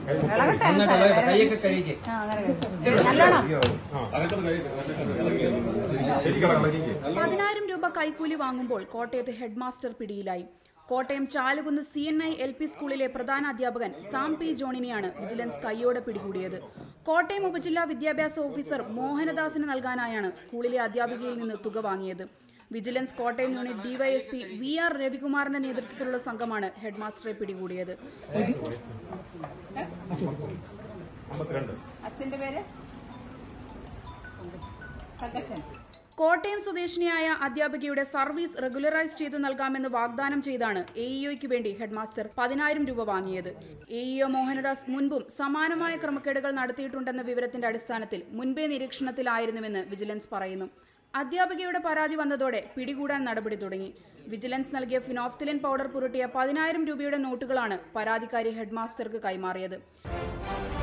കൈയൊക്കെ കഴുകി പതിനായിരം രൂപ കൈക്കൂലി വാങ്ങുമ്പോൾ കോട്ടയത്ത് ഹെഡ് മാസ്റ്റർ പിടിയിലായി Kottayam Chalukunnu C N I L P സ്കൂളിലെ പ്രധാന അധ്യാപകൻ സാം പി ജോണിനെയാണ് വിജിലൻസ് കൈയോടെ പിടികൂടിയത് കോട്ടയം ഉപജില്ലാ വിദ്യാഭ്യാസ ഓഫീസർ മോഹനദാസിന് നൽകാനായാണ് സ്കൂളിലെ അധ്യാപികയിൽ നിന്ന് തുക വാങ്ങിയത് vigilance Kottayam unit DYSP V R രവികുമാറിന്റെ നേതൃത്വത്തിലുള്ള സംഘമാണ് ഹെഡ് മാസ്റ്ററെ പിടികൂടിയത് അച്ഛന്റെ പേര് തങ്കച്ചൻ കോട്ടയം സ്വദേശിനിയായ അധ്യാപികയുടെ സർവീസ് റെഗുലറൈസ് ചെയ്ത് നൽകാമെന്ന് വാഗ്ദാനം ചെയ്താണ് എ ഇഒയ്ക്ക് വേണ്ടി ഹെഡ്മാസ്റ്റർ പതിനായിരം രൂപ വാങ്ങിയത് എ ഇഒ മോഹനദാസ് മുൻപും സമാനമായ ക്രമക്കേടുകൾ നടത്തിയിട്ടുണ്ടെന്ന വിവരത്തിന്റെ അടിസ്ഥാനത്തിൽ മുൻപേ നിരീക്ഷണത്തിലായിരുന്നുവെന്ന് വിജിലൻസ് പറയുന്നു അധ്യാപികയുടെ പരാതി വന്നതോടെ പിടികൂടാൻ നടപടി തുടങ്ങി വിജിലൻസ് നൽകിയ ഫിനോഫ്തിലിൻ പൗഡർ പുരട്ടിയ പതിനായിരം രൂപയുടെ നോട്ടുകളാണ് പരാതിക്കാരി ഹെഡ്മാസ്റ്റർക്ക് കൈമാറിയത്